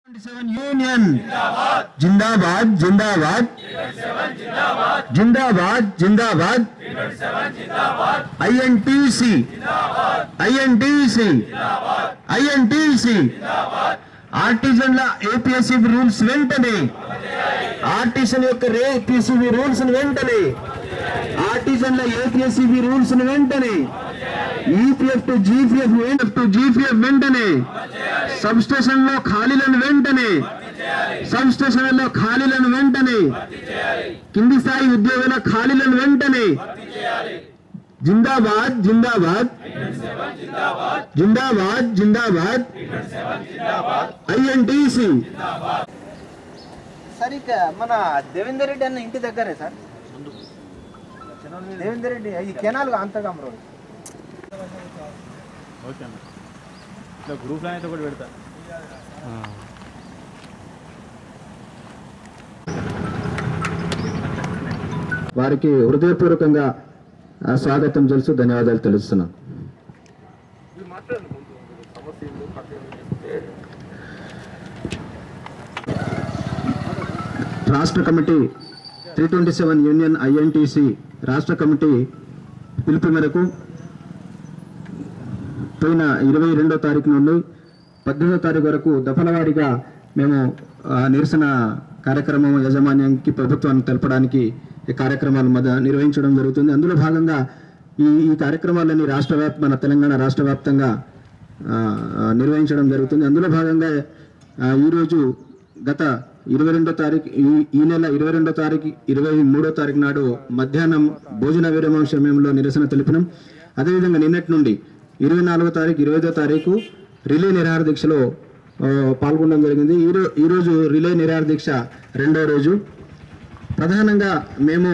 union జిందాబాద్ జిందాబాద్ జిందాబాద్ జిందాబాద్ ఐఎన్టీసీ ఐఎన్టీసీ ఐఎన్టీసీ ఆర్టిజన్ల ఏపీఎస్సీ రూల్స్ వెంటనే ఆర్టిజన్ యొక్క ఏపీఎస్సీ రూల్స్ వెంటనే ఆర్టిజన్ల ఏపీఎస్సీ రూల్స్ వెంటనే EPF to GPF to GPF వెంటనే సబ్ స్టేషన్ లో ఖాళీలను వెంటనే సబ్ స్టేషన్లలో ఖాళీలను వెంటనే కింది స్థాయి ఉద్యోగుల ఖాళీలను వెంటనే జిందాబాద్ జిందాబాద్ జిందాబాద్ జిందాబాద్ ఐఎన్టీసీ సార్ ఇక మన దేవేందర్ రెడ్డి అన్న ఇంటి దగ్గరే సార్ దేవేందర్ రెడ్డి ఈ కెనాల్ అంతగా రోడ్ ఓకే అన్న ఇట్లా గ్రూప్లో అయితే ఒకటి పెడతా వారికి హృదయపూర్వకంగా ఆ, స్వాగతం తెలుసు ధన్యవాదాలు తెలుస్తున్నాను రాష్ట్ర committee three twenty seven union INTUC రాష్ట్ర కమిటీ పిలుపు మేరకు పోయిన ఇరవై రెండో తారీఖు నుండి పద్దెనిమిదో తారీఖు వరకు దఫలవారీగా మేము ఆ, నిరసన కార్యక్రమం యాజమాన్యానికి ప్రభుత్వాన్ని తెలపడానికి ఈ కార్యక్రమాలు మధ్య నిర్వహించడం జరుగుతుంది అందులో భాగంగా ఈ ఈ కార్యక్రమాలన్నీ రాష్ట్ర వ్యాప్ మన తెలంగాణ రాష్ట్ర వ్యాప్తంగా ఆ, ఆ, నిర్వహించడం జరుగుతుంది అందులో భాగంగా ఆ, ఈరోజు గత ఇరవై రెండో తారీఖు ఈ ఈ నెల ఇరవై రెండో తారీఖు ఇరవై మూడో తారీఖు నాడు మధ్యాహ్నం భోజన విరమణ సమయంలో నిరసన తెలిపినాం అదేవిధంగా నిన్నటి నుండి ఇరవై నాలుగో తారీఖు ఇరవై ఐదో తారీఖు రిలే నిరాహార దీక్షలో ఆ, పాల్గొనడం జరిగింది ఈరో ఈరోజు రిలే నిరాహార దీక్ష రెండో రోజు ప్రధానంగా మేము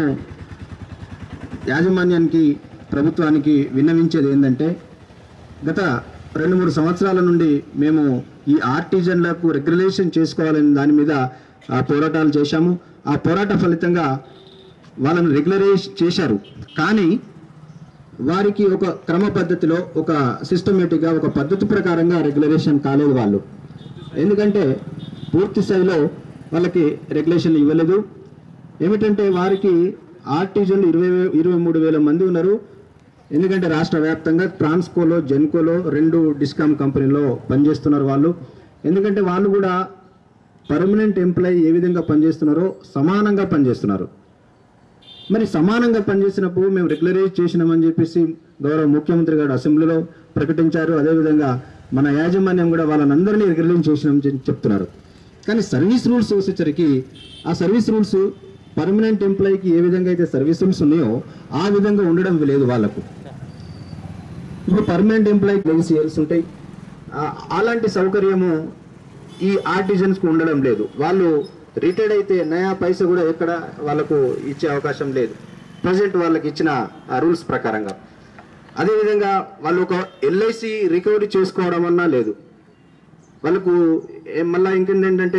యాజమాన్యానికి ప్రభుత్వానికి విన్నవించేది ఏంటంటే గత రెండు మూడు సంవత్సరాల నుండి మేము ఈ ఆర్టిజన్లకు రెగ్యులేషన్ చేసుకోవాలని దాని మీద ఆ, పోరాటాలు చేశాము ఆ పోరాట ఫలితంగా వాళ్ళని రెగ్యులరైజ్ చేశారు కానీ వారికి ఒక క్రమ పద్ధతిలో ఒక సిస్టమేటిక్గా ఒక పద్ధతి ప్రకారంగా రెగ్యులరేషన్ కాలేదు వాళ్ళు ఎందుకంటే పూర్తి స్థాయిలో వాళ్ళకి రెగ్యులేషన్ ఇవ్వలేదు ఏమిటంటే వారికి ఆర్టిజన్లు ఇరవై వే- ఇరవై మూడు వేల మంది ఉన్నారు ఎందుకంటే రాష్ట్ర వ్యాప్తంగా ట్రాన్స్కోలో జెన్కోలో రెండు డిస్కామ్ కంపెనీలో పనిచేస్తున్నారు వాళ్ళు ఎందుకంటే వాళ్ళు కూడా పర్మనెంట్ ఎంప్లాయీ ఏ విధంగా పనిచేస్తున్నారో సమానంగా పనిచేస్తున్నారు మరి సమానంగా పనిచేసినప్పుడు మేము రెగ్యులరైజ్ చేసినామని చెప్పేసి గౌరవ ముఖ్యమంత్రి గారు అసెంబ్లీలో ప్రకటించారు అదేవిధంగా మన యాజమాన్యం కూడా వాళ్ళనందరినీ రెగ్యులరైజ్ చేసినామని చెప్- చెప్తున్నారు కానీ సర్వీస్ రూల్స్ వచ్చేసరికి ఆ సర్వీస్ రూల్స్ పర్మనెంట్ ఎంప్లాయీకి ఏ విధంగా అయితే సర్వీస్ రూల్స్ ఉన్నాయో ఆ విధంగా ఉండడం లేదు వాళ్ళకు ఇప్పుడు పర్మనెంట్ ఎంప్లాయీకి లెగిసియల్స్ ఉంటాయి ఆ- అలాంటి సౌకర్యము ఈ ఆర్టిజన్స్కి ఉండడం లేదు వాళ్ళు రిటైర్డ్ అయితే నయా పైస కూడా ఎక్కడ వాళ్ళకు ఇచ్చే అవకాశం లేదు ప్రజెంట్ వాళ్ళకి ఇచ్చిన ఆ రూల్స్ ప్రకారంగా అదేవిధంగా వాళ్ళు ఒక ఎల్ఐసి రికవరీ చేసుకోవడం అన్నా లేదు వాళ్ళకు ఏ- మళ్ళా ఇంకేంటంటే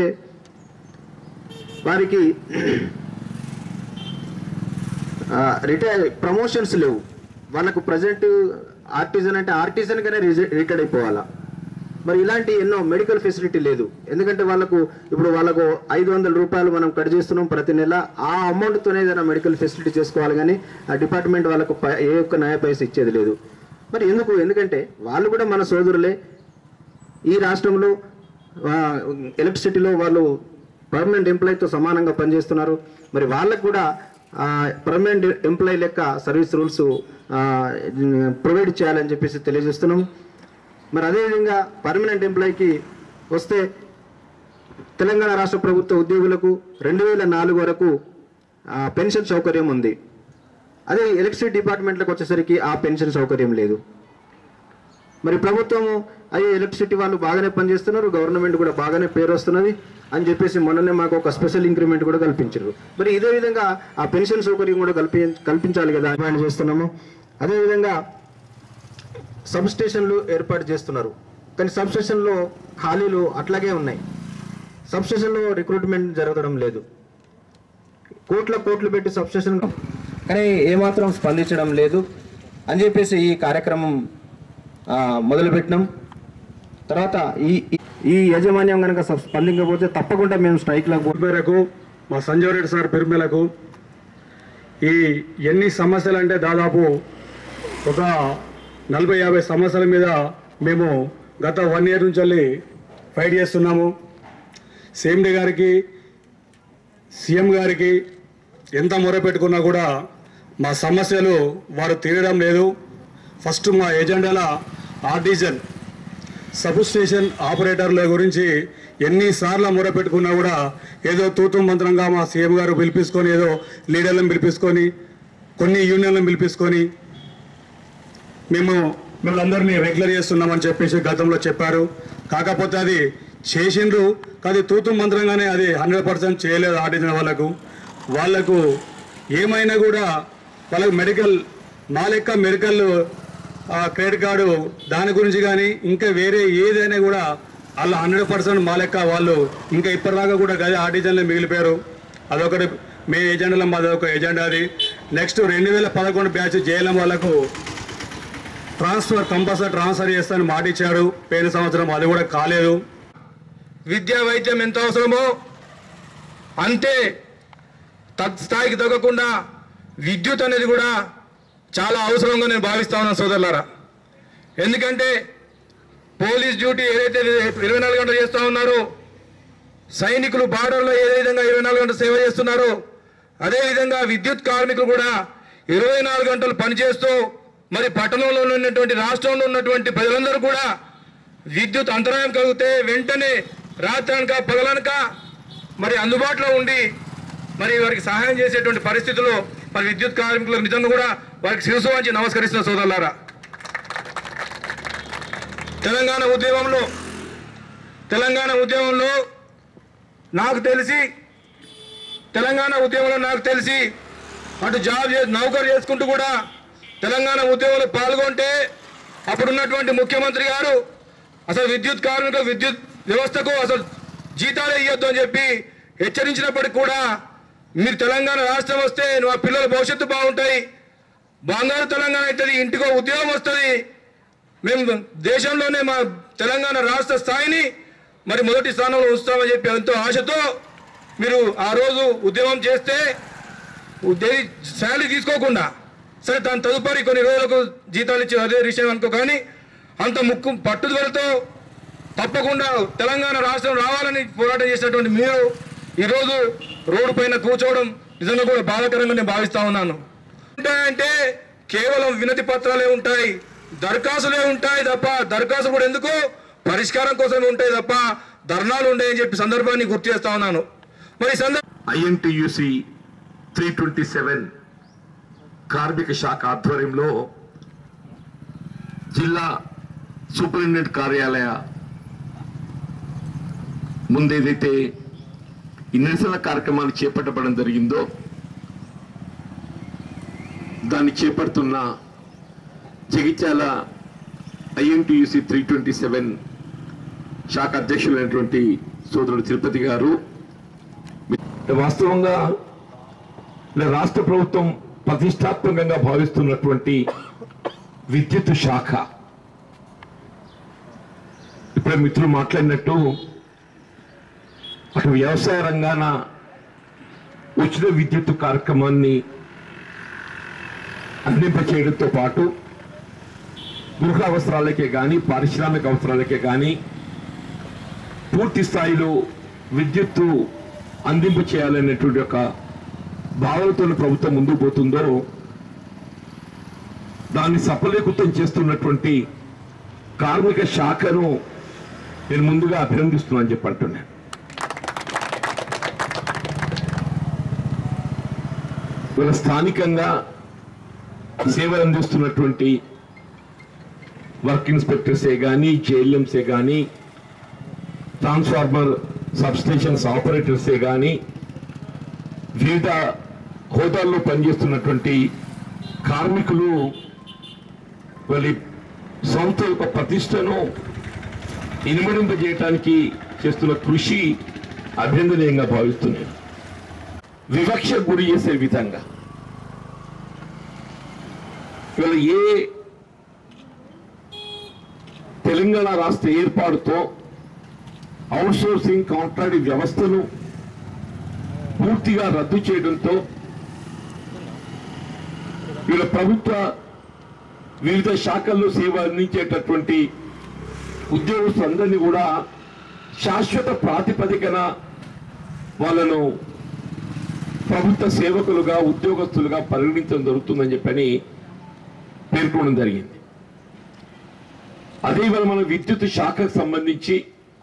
వారికి రిటైర్ ప్రమోషన్స్ లేవు వాళ్ళకు ప్రజెంట్ ఆర్టిజన్ అంటే ఆర్టిజన్ గానే రిటైర్డ్ అయిపోవాలా మరి ఇలాంటి ఎన్నో మెడికల్ ఫెసిలిటీ లేదు ఎందుకంటే వాళ్ళకు ఇప్పుడు వాళ్ళకు ఐదు వందల రూపాయలు మనం కట్ చేస్తున్నాం ప్రతి నెల ఆ అమౌంట్తోనే ఏదైనా మెడికల్ ఫెసిలిటీ చేసుకోవాలి కానీ ఆ డిపార్ట్మెంట్ వాళ్ళకు ప- ఏ ఒక్క న్యాయ పైస ఇచ్చేది లేదు మరి ఎందుకు ఎందుకంటే వాళ్ళు కూడా మన సోదరులే ఈ రాష్ట్రంలో ఎలక్ట్రిసిటీలో వాళ్ళు పర్మనెంట్ ఎంప్లాయీతో సమానంగా పనిచేస్తున్నారు మరి వాళ్ళకు కూడా పర్మనెంట్ ఎంప్లాయీ లెక్క సర్వీస్ రూల్స్ ప్రొవైడ్ చేయాలని చెప్పేసి తెలియజేస్తున్నాం మరి అదేవిధంగా పర్మనెంట్ ఎంప్లాయీకి వస్తే తెలంగాణ రాష్ట్ర ప్రభుత్వ ఉద్యోగులకు రెండు వేల నాలుగు వరకు ఆ, పెన్షన్ సౌకర్యం ఉంది అదే ఎలక్ట్రిసిటీ డిపార్ట్మెంట్లకు వచ్చేసరికి ఆ పెన్షన్ సౌకర్యం లేదు మరి ప్రభుత్వము అయ్యే ఎలక్ట్రిసిటీ వాళ్ళు బాగానే పనిచేస్తున్నారు గవర్నమెంట్ కూడా బాగానే పేరు వస్తున్నది అని చెప్పేసి మొన్ననే మాకు ఒక స్పెషల్ ఇంక్రిమెంట్ కూడా కల్పించారు మరి ఇదే విధంగా ఆ పెన్షన్ సౌకర్యం కూడా కల్పి కల్పించాలి కదా డిమాండ్ చేస్తున్నాము అదేవిధంగా సబ్ స్టేషన్లు ఏర్పాటు చేస్తున్నారు కానీ సబ్ స్టేషన్లో ఖాళీలు అట్లాగే ఉన్నాయి సబ్ స్టేషన్లో రిక్రూట్మెంట్ జరగడం లేదు కోట్ల కోట్లు పెట్టి సబ్ స్టేషన్ కానీ ఏమాత్రం స్పందించడం లేదు అని చెప్పేసి ఈ కార్యక్రమం ఆ, మొదలుపెట్టినాం తర్వాత ఈ ఈ- ఈ యాజమాన్యం కనుక స్పందించకపోతే తప్పకుండా మేము స్ట్రైక్లకు మేరకు మా సంజయ్ రెడ్డి సార్ పేరు మేరకు ఈ ఎన్ని సమస్యలు అంటే దాదాపు ఒక నలభై యాభై సమస్యల మీద మేము గత వన్ ఇయర్ నుంచి వెళ్ళి ఫైట్ చేస్తున్నాము సిఎండి గారికి సీఎం గారికి ఎంత మొరపెట్టుకున్నా కూడా మా సమస్యలు వారు తీరడం లేదు ఫస్ట్ మా ఎజెండాల ఆర్టిజన్ సబ్ స్టేషన్ ఆపరేటర్ల గురించి ఎన్నిసార్లు మొరపెట్టుకున్నా కూడా ఏదో తూతు మంత్రంగా మా సీఎం గారు పిలిపించుకొని ఏదో లీడర్లను పిలిపించుకొని కొన్ని యూనియన్లను పిలిపించుకొని మేము మిమ్మల్ని అందరినీ రెగ్యులర్ చేస్తున్నామని చెప్పేసి గతంలో చెప్పారు కాకపోతే అది చేసిండ్రు కానీ తూతు మంత్రంగానే అది హండ్రెడ్ పర్సెంట్ చేయలేదు ఆర్టిజన్ వాళ్ళకు వాళ్ళకు ఏమైనా కూడా వాళ్ళకు మెడికల్ మా లెక్క మెడికల్ ఆ, క్రెడిట్ కార్డు దాని గురించి కానీ ఇంకా వేరే ఏదైనా కూడా వాళ్ళు హండ్రెడ్ పర్సెంట్ మా లెక్క వాళ్ళు ఇంకా ఇప్పటిదాకా కూడా గది ఆర్టిజన్లో మిగిలిపోయారు అదొకటి మే ఎజెండాలో మాది ఒక ఎజెండా అది నెక్స్ట్ రెండు వేల పదకొండు బ్యాచ్ జేఎల్ఎం వాళ్ళకు ట్రాన్స్ఫర్ కంపల్సరీ ట్రాన్స్ఫర్ చేస్తానని మాట ఇచ్చాడు పోయిన సంవత్సరం అది కూడా కాలేదు విద్యా వైద్యం ఎంత అవసరమో అంతే తగ్ స్థాయికి తగ్గకుండా విద్యుత్ అనేది కూడా చాలా అవసరంగా నేను భావిస్తా ఉన్నాను సోదరులారా ఎందుకంటే పోలీస్ డ్యూటీ ఏదైతే ఇరవై నాలుగు గంటలు చేస్తూ ఉన్నారో సైనికులు బార్డర్లో ఏ విధంగా ఇరవై నాలుగు గంటలు సేవ చేస్తున్నారో అదేవిధంగా విద్యుత్ కార్మికులు కూడా ఇరవై నాలుగు గంటలు పనిచేస్తూ మరి పట్టణంలో ఉన్నటువంటి రాష్ట్రంలో ఉన్నటువంటి ప్రజలందరూ కూడా విద్యుత్ అంతరాయం కలిగితే వెంటనే రాత్రనక పగలనక మరి అందుబాటులో ఉండి మరి వారికి సహాయం చేసేటువంటి పరిస్థితుల్లో మరి విద్యుత్ కార్మికులకు నిజంగా కూడా వారికి శిరసు వంచి నమస్కరిస్తున్న సోదరులారా తెలంగాణ ఉద్యమంలో తెలంగాణ ఉద్యమంలో నాకు తెలిసి తెలంగాణ ఉద్యమంలో నాకు తెలిసి అటు జాబ్ చే నౌకరు చేసుకుంటూ కూడా తెలంగాణ ఉద్యమంలో పాల్గొంటే అప్పుడున్నటువంటి ముఖ్యమంత్రి గారు అసలు విద్యుత్ కార్మికుల విద్యుత్ వ్యవస్థకు అసలు జీతాలే ఇవ్వద్దు అని చెప్పి హెచ్చరించినప్పటికీ కూడా మీరు తెలంగాణ రాష్ట్రం వస్తే మా పిల్లల భవిష్యత్తు బాగుంటాయి బంగారు తెలంగాణ అవుతుంది ఇంటికో ఉద్యోగం వస్తుంది మేము దేశంలోనే మా తెలంగాణ రాష్ట్ర స్థాయిని మరి మొదటి స్థానంలో ఉంచుతామని చెప్పి ఎంతో ఆశతో మీరు ఆ రోజు ఉద్యమం చేస్తే శాలరీ తీసుకోకుండా సరే దాని తదుపరి కొన్ని రోజులకు జీతాలు ఇచ్చి అదే విషయం అనుకో కానీ అంత ముక్కు పట్టుదలతో తప్పకుండా తెలంగాణ రాష్ట్రం రావాలని పోరాటం చేసినటువంటి మీరు ఈరోజు రోడ్డు పైన కూర్చోవడం నిజంగా కూడా బాధాకరంగా నేను భావిస్తా ఉన్నాను ఉంటాయంటే కేవలం వినతి పత్రాలే ఉంటాయి దరఖాస్తులే ఉంటాయి తప్ప దరఖాస్తు కూడా ఎందుకు పరిష్కారం కోసమే ఉంటాయి తప్ప ధర్నాలు ఉంటాయని చెప్పి సందర్భాన్ని గుర్తు చేస్తా ఉన్నాను మరి ఈ సందర్భ ఐఎన్టీయూసి త్రీ ట్వంటీ సెవెన్ కార్మిక శాఖ ఆధ్వర్యంలో జిల్లా సూపరింటెండెంట్ కార్యాలయ ముందేదైతే ఈ నిరసన కార్యక్రమాలు చేపట్టబడడం జరిగిందో దాన్ని చేపడుతున్న Jagtial INTUC three twenty seven శాఖ అధ్యక్షులైనటువంటి సోదరుడు తిరుపతి గారు వాస్తవంగా ఇలా రాష్ట్ర ప్రభుత్వం ప్రతిష్టాత్మకంగా భావిస్తున్నటువంటి విద్యుత్ శాఖ ఇప్పుడే మిత్రులు మాట్లాడినట్టు అటు వ్యవసాయ రంగాన ఉచిత విద్యుత్ కార్యక్రమాన్ని అందింపచేయడంతో పాటు గృహ అవసరాలకే కానీ పారిశ్రామిక అవసరాలకే కానీ పూర్తి స్థాయిలో విద్యుత్తు అందింపు చేయాలనేటువంటి ఒక భావనతో ప్రభుత్వం ముందుకు పోతుందో దాన్ని సఫలీకృతం చేస్తున్నటువంటి కార్మిక శాఖను నేను ముందుగా అభినందిస్తున్నాను చెప్పి అంటున్నాను ఇవాళ స్థానికంగా సేవలు అందిస్తున్నటువంటి వర్క్ ఇన్స్పెక్టర్సే కానీ జేఎల్ఎంసే కానీ ట్రాన్స్ఫార్మర్ సబ్స్టేషన్స్ ఆపరేటర్సే కానీ వివిధ హోదాల్లో పనిచేస్తున్నటువంటి కార్మికులు వాళ్ళ సంస్థ యొక్క ప్రతిష్టను ఇనుమడింపజేయటానికి చేస్తున్న కృషి అభినందనీయంగా భావిస్తున్నాను వివక్ష గురి చేసే విధంగా ఇవాళ ఏ తెలంగాణ రాష్ట్ర ఏర్పాటుతో అవుట్సోర్సింగ్ కాంట్రాక్ట్ వ్యవస్థను పూర్తిగా రద్దు చేయడంతో వీళ్ళ ప్రభుత్వ వివిధ శాఖల్లో సేవ అందించేటటువంటి ఉద్యోగస్తులందరినీ కూడా శాశ్వత ప్రాతిపదికన వాళ్ళను ప్రభుత్వ సేవకులుగా ఉద్యోగస్తులుగా పరిగణించడం జరుగుతుందని చెప్పని పేర్కొనడం జరిగింది అదే ఇవాళ మన విద్యుత్ శాఖకు సంబంధించి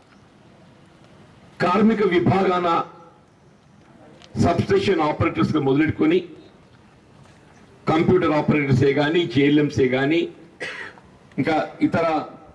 కార్మిక విభాగాన సబ్స్టేషన్ ఆపరేటర్స్గా మొదలెట్టుకొని కంప్యూటర్ ఆపరేటర్సే కానీ జేఎల్ఎంసే కానీ ఇంకా ఇతర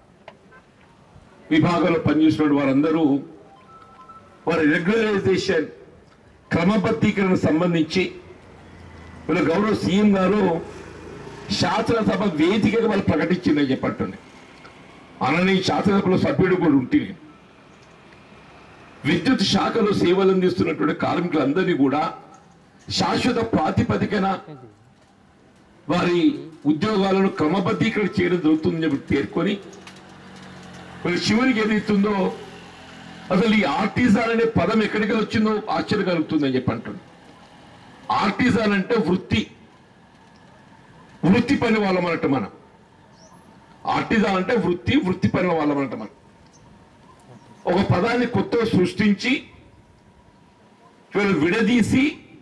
విభాగంలో పనిచేసిన వారందరూ వారి రెగ్యులరైజేషన్ క్రమబద్ధీకరణ సంబంధించి వీళ్ళ గౌరవ సీఎం గారు శాసనసభ వేదికగా వాళ్ళు ప్రకటించిందని చెప్పంటుంది అనని శాసనసభలో సభ్యుడు కూడా ఉంటే విద్యుత్ శాఖలో సేవలు అందిస్తున్నటువంటి కార్మికులందరినీ కూడా శాశ్వత ప్రాతిపదికన వారి ఉద్యోగాలను క్రమబద్ధీకరణ చేయడం జరుగుతుందని చెప్పి పేర్కొని మరి చివరికి ఏదైతుందో అసలు ఈ ఆర్టిజాన్ అనే పదం ఎక్కడికి వచ్చిందో ఆశ్చర్య కలుగుతుందని చెప్పి అంటుంది ఆర్టిజాన్ అంటే వృత్తి వృత్తి పని వాళ్ళం అన్నట్టు మనం ఆర్టిజాన్ అంటే వృత్తి వృత్తి పని వాళ్ళం అన్నట్టు మనం ఒక పదాన్ని కొత్తగా సృష్టించి వీళ్ళు విడదీసి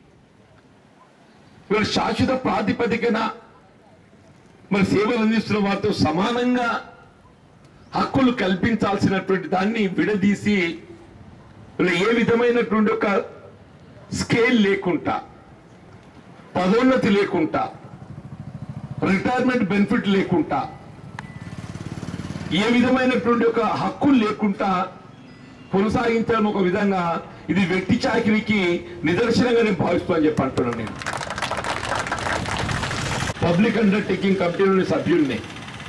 వీళ్ళు శాశ్వత ప్రాతిపదికన మరి సేవలు అందిస్తున్న వారితో సమానంగా హక్కులు కల్పించాల్సినటువంటి దాన్ని విడదీసి వీళ్ళు ఏ విధమైనటువంటి ఒక స్కేల్ లేకుండా పదోన్నతి లేకుండా రిటైర్మెంట్ బెనిఫిట్ లేకుండా ఏ విధమైనటువంటి ఒక హక్కులు లేకుండా కొనసాగించడం ఒక విధంగా ఇది వ్యక్తి చాకిరికి నిదర్శనంగా నేను భావిస్తానని చెప్పి అంటున్నాను నేను పబ్లిక్ అండర్టేకింగ్ కమిటీలోని సభ్యుల్ని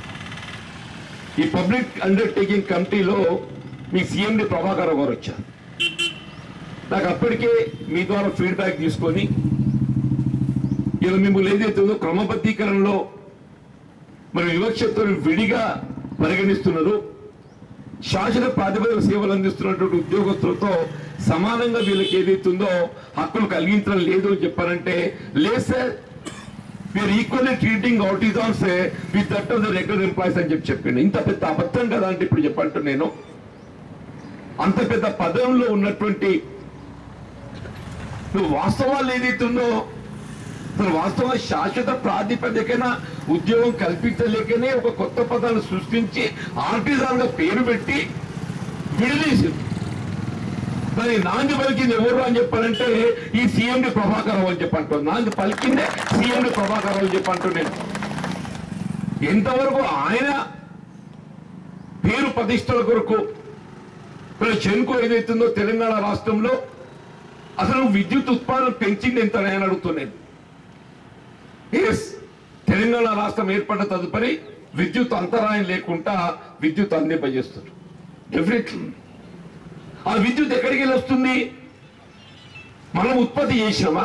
ఈ పబ్లిక్ అండర్టేకింగ్ కమిటీలో మీ సీఎండి ప్రభాకర్ గారు వచ్చారు నాకు అప్పటికే మీ ద్వారా ఫీడ్బ్యాక్ తీసుకొని ఇలా మిమ్మల్ని ఏదైతే ఉందో క్రమబద్ధీకరణలో మరి వివక్షతో విడిగా పరిగణిస్తున్నారు శాసన ప్రాతిపదిక సేవలు అందిస్తున్నటువంటి ఉద్యోగస్తులతో సమానంగా వీళ్ళకి ఏదైతుందో హక్కులు కలిగించడం లేదు అని చెప్పారంటే లేదు sir we are equally treating artisans with that of the regular employees అని చెప్పి చెప్పిండు ఇంత పెద్ద అబద్ధం కదా అంటే ఇప్పుడు చెప్పంటు నేను అంత పెద్ద పదంలో ఉన్నటువంటి నువ్వు వాస్తవాలు ఏదైతుందో అసలు వాస్తవంగా శాశ్వత ప్రాతిపదికన ఉద్యోగం కల్పించలేకనే ఒక కొత్త పదాన్ని సృష్టించి ఆర్టిజాన్ గా పేరు పెట్టి విడదీసింది మరి నాంది పలికింది ఎవరు అని చెప్పాలంటే ఈ సీఎండి ప్రభాకర్ రావు అని చెప్పంటారు నాంది పలికిందే సీఎండి ప్రభాకర్ రావు అని చెప్పంటూ నేను ఎంతవరకు ఆయన పేరు ప్రతిష్టల కొరకు మరి చెన్కు ఏదైతుందో తెలంగాణ రాష్ట్రంలో అసలు విద్యుత్ ఉత్పాదన పెంచింది ఎంత అని అడుగుతున్నాను ఎస్ తెలంగాణ రాష్ట్రం ఏర్పడ్డ తదుపరి విద్యుత్ అంతరాయం లేకుండా విద్యుత్ అందింపజేస్తారు డెఫినెట్లీ ఆ విద్యుత్ ఎక్కడికి వెళ్ళి వస్తుంది మనం ఉత్పత్తి చేసినామా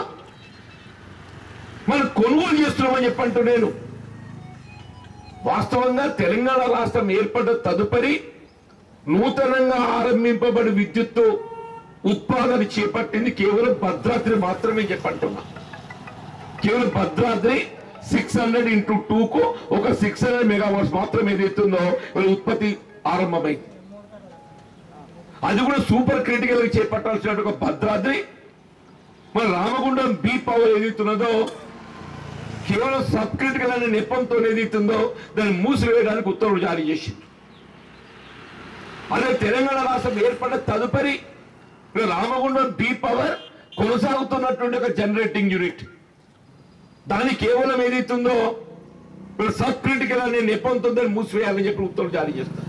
మనం కొనుగోలు చేస్తున్నామని చెప్పంటూ నేను వాస్తవంగా తెలంగాణ రాష్ట్రం ఏర్పడ్డ తదుపరి నూతనంగా ఆరంభింపబడి విద్యుత్తు ఉత్పాదన చేపట్టింది కేవలం భద్రాద్రి మాత్రమే చెప్పంటున్నా కేవలం Bhadradri six hundred into two కు ఒక సిక్స్ హండ్రెడ్ మెగావాట్స్ మాత్రం ఏదైతుందో వీళ్ళ ఉత్పత్తి ఆరంభమైంది అది కూడా సూపర్ క్రిటికల్ గా చేపట్టాల్సిన ఒక భద్రాద్రి మన రామగుండం బీ పవర్ ఏదైతున్నదో కేవలం సబ్ క్రిటికల్ అనే నెపంతో ఏదైతుందో దాన్ని మూసివేయడానికి ఉత్తర్వులు జారీ చేసింది అదే తెలంగాణ రాష్ట్రం ఏర్పడిన తదుపరి ఇప్పుడు రామగుండం బీ పవర్ కొనసాగుతున్నటువంటి ఒక జనరేటింగ్ యూనిట్ దాని కేవలం ఏదైతుందో ఇప్పుడు సబ్ క్రిటికల్ అనే నెపంతో దాన్ని మూసివేయాలని చెప్పి ఉత్తర్వులు జారీ చేస్తారు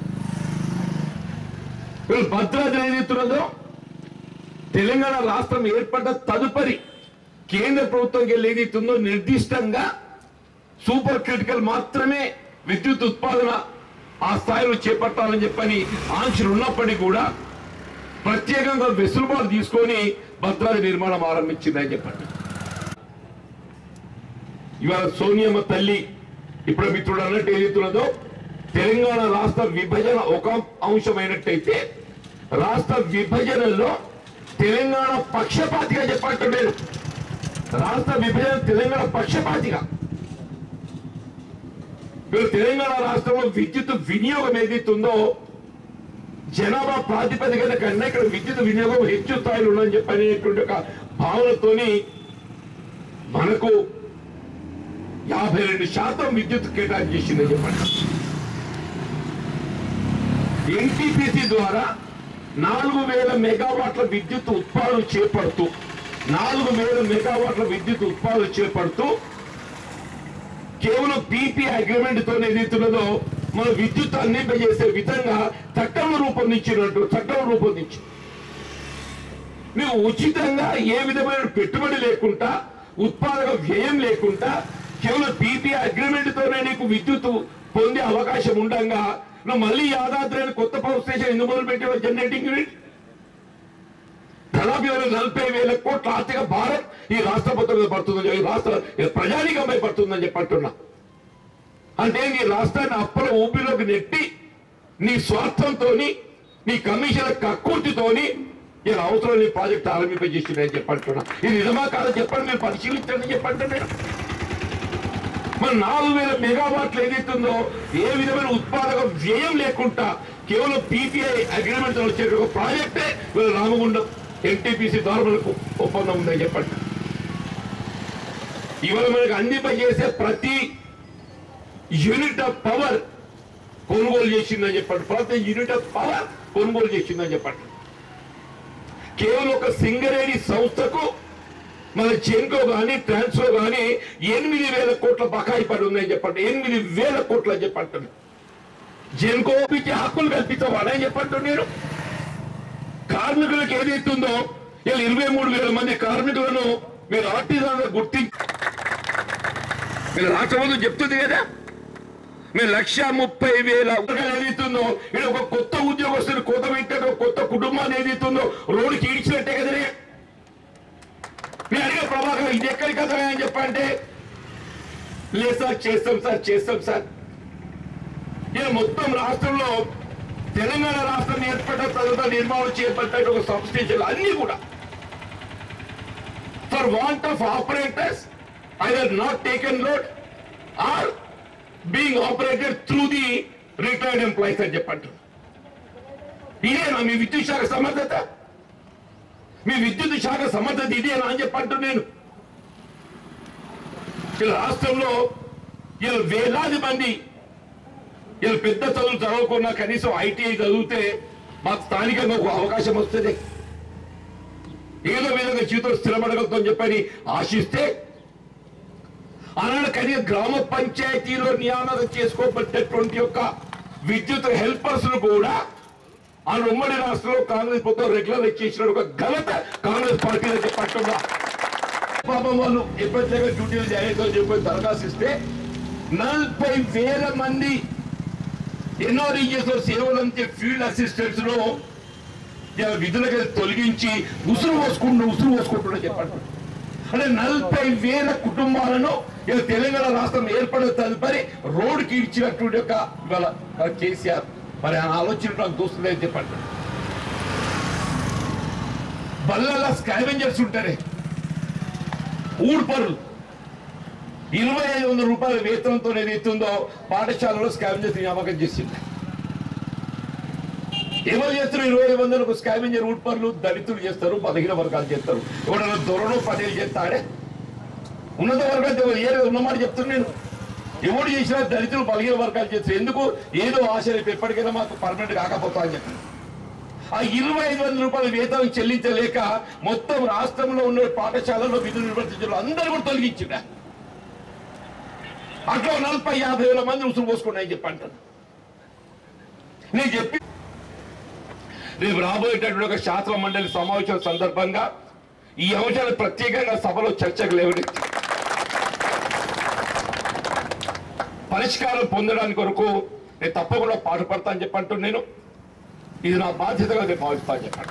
వీళ్ళు భద్రాద్రి ఏదైతున్నదో తెలంగాణ రాష్ట్రం ఏర్పడ్డ తదుపరి కేంద్ర ప్రభుత్వంకి వెళ్ళి ఏదైతుందో నిర్దిష్టంగా సూపర్ క్రిటికల్ మాత్రమే విద్యుత్ ఉత్పాదన ఆ స్థాయిలో చేపట్టాలని చెప్పని ఆంక్షలు ఉన్నప్పటికీ కూడా ప్రత్యేకంగా వెసులుబాటు తీసుకొని భద్రాద్రి నిర్మాణం ఆరంభించిందని చెప్పండి ఇవాళ సోనియమ్మ తల్లి ఇప్పుడు మిత్రుడు అన్నట్టు ఏదైతున్నదో తెలంగాణ రాష్ట్ర విభజన ఒక అంశమైనట్టయితే రాష్ట్ర విభజనలో తెలంగాణ పక్షపాతిగా చెప్పంటున్నాడు రాష్ట్ర విభజన తెలంగాణ పక్షపాతిగా మీరు తెలంగాణ రాష్ట్రంలో విద్యుత్ వినియోగం ఏదైతుందో జనాభా ప్రాతిపదికన కన్నా ఇక్కడ విద్యుత్ వినియోగం హెచ్చు స్థాయిలో ఉందని చెప్పి అనేటువంటి ఒక భావనతోని మనకు యాభై రెండు శాతం విద్యుత్ కేటాయించిందని చెప్పండి ఎన్టీపీసీ ద్వారా నాలుగు వేల మెగావాట్ల విద్యుత్ ఉత్పాదన చేపడుతూ నాలుగు వేల మెగావాట్ల విద్యుత్ ఉత్పాదన చేపడుతూ కేవలం పీపీ అగ్రిమెంట్ తో ఏదైతున్నదో మన విద్యుత్ అందింపజేసే విధంగా చట్టం రూపొందించినట్టు చట్టం రూపొందించి నువ్వు ఉచితంగా ఏ విధమైన పెట్టుబడి లేకుండా ఉత్పాదక వ్యయం లేకుండా కేవలం పీపీ అగ్రిమెంట్ తోనే నీకు విద్యుత్ పొందే అవకాశం ఉండగా నువ్వు మళ్ళీ యాదాద్రి అని కొత్త పవర్ స్టేషన్ ఎందుకు మొదలు పెట్టావు జనరేటింగ్ యూనిట్ దాదాపు ఇవాళ నలభై వేల కోట్ల ఆర్థిక భారం ఈ రాష్ట్ర మొత్తం మీద పడుతుందని ఈ రాష్ట్ర ఈ ప్రజానికంపై పడుతుందని చెప్పి అంటున్నా అంటే నీ రాష్ట్రాన్ని అప్పల ఊపిలోకి నెట్టి నీ స్వార్థంతో నీ కమిషన్ కక్కుర్తితోని నేను అవసరం నీ ప్రాజెక్ట్ ఆరంభింపజేసిందని చెప్పంటున్నా ఇది నిజమా కాదో చెప్పండి మీరు పరిశీలించండి చెప్పండి నేను మరి నాలుగు వేల మెగావాట్లు ఏదైతుందో ఏ విధమైన ఉత్పాదక వ్యయం లేకుండా కేవలం పీపీఐ అగ్రిమెంట్ వచ్చే ఒక ప్రాజెక్టే వీళ్ళ రామగుండం ఎన్టీపీసీ ద్వారా మనకు ఒప్పందం ఉందని చెప్పండి ఇవాళ మనకు అందింపజేసే ప్రతి యూనిట్ ఆఫ్ పవర్ కొనుగోలు చేసిందని చెప్పండి ప్రతి యూనిట్ ఆఫ్ పవర్ కొనుగోలు చేసిందని చెప్పండి కేవలం ఒక సింగరేణి సంస్థకు మన జెన్కో కానీ ట్రాన్స్కో కానీ ఎనిమిది వేల కోట్ల బకాయి పడి ఉందని చెప్పండి ఎనిమిది వేల కోట్ల అని చెప్పంటాను జెన్కో ఇచ్చే హక్కులు కల్పించవాలని చెప్పంటు నేను కార్మికులకు ఏదైతుందో ఇలా ఇరవై మూడు వేల మంది కార్మికులను మీరు ఆర్టీసీ గుర్తించి మీరు రాష్ట్ర ముందు చెప్తుంది కదా మీరు లక్ష ముప్పై వేల ఉద్యోగాలు ఏదైతుందో ఇక్కడ ఒక కొత్త ఉద్యోగస్తులు కొత్త పెట్టాడు కొత్త కుటుంబాన్ని ఏదైతుందో రోడ్డుకి ఈడ్చినట్టే కదనే నేను అడిగే ప్రభాకర్ ఇది ఎక్కడి కథ అని చెప్పంటే లేదు సార్ చేస్తాం సార్ చేస్తాం సార్ నేను మొత్తం రాష్ట్రంలో తెలంగాణ రాష్ట్రం ఏర్పడిన తర్వాత నిర్మాణం చేపట్టిన ఒక సబ్స్టేషన్ అన్ని కూడా for want of operators either not taken load are being operated through the retired employees అని చెప్పంటారు ఇదేనా మీ విద్యుత్ శాఖ సమర్థత మీ విద్యుత్ శాఖ సమర్థత ఇదేనా అని చెప్పంటూ నేను ఇలా రాష్ట్రంలో ఇలా వేలాది మంది ఇలా పెద్ద చదువులు చదవకున్నా కనీసం ఐటీఐ చదివితే మాకు స్థానికంగా ఒక అవకాశం వస్తుంది ఏదో విధంగా జీవితం స్థిరపడగలుగుతాం చెప్పని ఆశిస్తే అలానే కనీసం గ్రామ పంచాయతీలో నియామకం చేసుకోబడ్డటువంటి యొక్క విద్యుత్ హెల్పర్స్ ను కూడా ఆ ఉమ్మడి రాష్ట్రంలో కాంగ్రెస్ ప్రభుత్వం రెగ్యులర్ చేసిన ఒక ఘనత కాంగ్రెస్ పార్టీ చెప్పట్టుగా పాపం వాళ్ళు ఎప్పటిలాగా డ్యూటీలు చేయాలని చెప్పి దరఖాస్తు ఇస్తే నలభై వేల మంది ఎన్ఆర్ఈఎస్ లో సేవలు అంతే ఫీల్డ్ అసిస్టెంట్స్ లో ఇలా విధులకు తొలగించి ఉసురు పోసుకుంటూ ఉసురు పోసుకుంటున్నా చెప్పండి అంటే నలభై వేల కుటుంబాలను ఇలా తెలంగాణ రాష్ట్రం ఏర్పడిన తదుపరి రోడ్డుకి ఇచ్చినటువంటి ఒక ఇవాళ కేసీఆర్ మరి ఆ ఆలోచన నాకు దోస్తుందని చెప్పండి బల్లలా స్కావెంజర్స్ ఉంటారే ఊడ్పరులు ఇరవై ఐదు వందల రూపాయల వేతనంతో ఏదైతుందో పాఠశాలలో స్కావెంజర్స్ నియామకం చేసింది ఎవరు చేస్తారు ఇరవై ఐదు వందలకు స్కావెంజర్ ఊడ్పర్లు దళితులు చేస్తారు బలహీన వర్గాలు చేస్తారు ఎవడన్నా దొరను పదేళ్ళు చేస్తాడే ఉన్నత వర్గాలు ఎవరు ఏ ఉన్నమాట చెప్తున్నా నేను ఎవడు చేసినా దళితులు బలహీన వర్గాలు చేస్తారు ఎందుకు ఏదో ఆశ రేపు ఎప్పటికైనా మాకు పర్మనెంట్ కాకపోతా అని చెప్పి ఆ ఇరవై ఐదు వందల రూపాయల వేతనం చెల్లించలేక మొత్తం రాష్ట్రంలో ఉన్న పాఠశాలలో విధులు నిర్వర్తించారు అందరూ కూడా తొలగించిన అట్లా నలభై యాభై వేల మంది ఉసురు పోసుకున్నాయని చెప్పి అంటారు నేను చెప్పి రేపు రాబోయేటటువంటి ఒక శాస్త్ర మండలి సమావేశం సందర్భంగా ఈ అంశాలు ప్రత్యేకంగా సభలో చర్చకు లేవనెత్తి పరిష్కారం పొందడానికి కొరకు నేను తప్పకుండా పాటుపడతా అని చెప్పంటూ నేను ఇది నా బాధ్యతగా నేను భావిస్తా చెప్పండి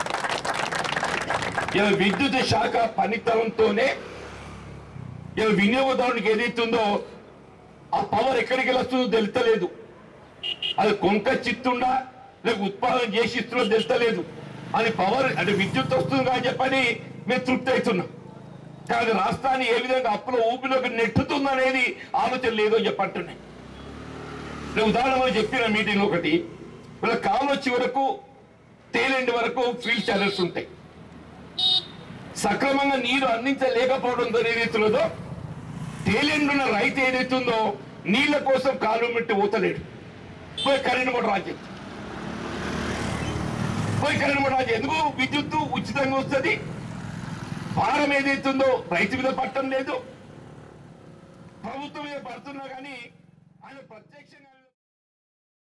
ఇలా విద్యుత్ శాఖ పనితనంతోనే ఇలా వినియోగదారునికి ఏదైతుందో ఆ పవర్ ఎక్కడికి వెళ్ళొస్తుందో తెలుస్తలేదు అది కొంక చిత్తుండా లేక ఉత్పాదన చేసి ఇస్తున్నో తెలుస్తలేదు అని పవర్ అంటే విద్యుత్ వస్తుంది అని చెప్పని మేము తృప్తి అవుతున్నాం కానీ రాష్ట్రాన్ని ఏ విధంగా అప్పుల ఊపిలోకి నెట్టుతుందనేది ఆలోచన లేదు అని చెప్పంటున్నాయి నేను ఉదాహరణ మనం చెప్పిన మీటింగ్ ఒకటి వీళ్ళ కాలు వచ్చే వరకు తేలెండి వరకు ఫీల్డ్ ఛానల్స్ ఉంటాయి సక్రమంగా నీరు అందించలేకపోవడంతో ఏదైతున్నదో తేలెండున్న రైతు ఏదైతుందో నీళ్ల కోసం కాలు మెట్టి ఊతలేడు పోయి కరెంట్ మోటార్ రాజ్యం పోయి కరెంట్ మోటార్ రాజ్యం ఎందుకు విద్యుత్తు ఉచితంగా వస్తుంది భారం ఏదైతుందో రైతు మీద పట్టం లేదు ప్రభుత్వం మీద పడుతున్నా కానీ ఆయన ప్రత్యక్షంగా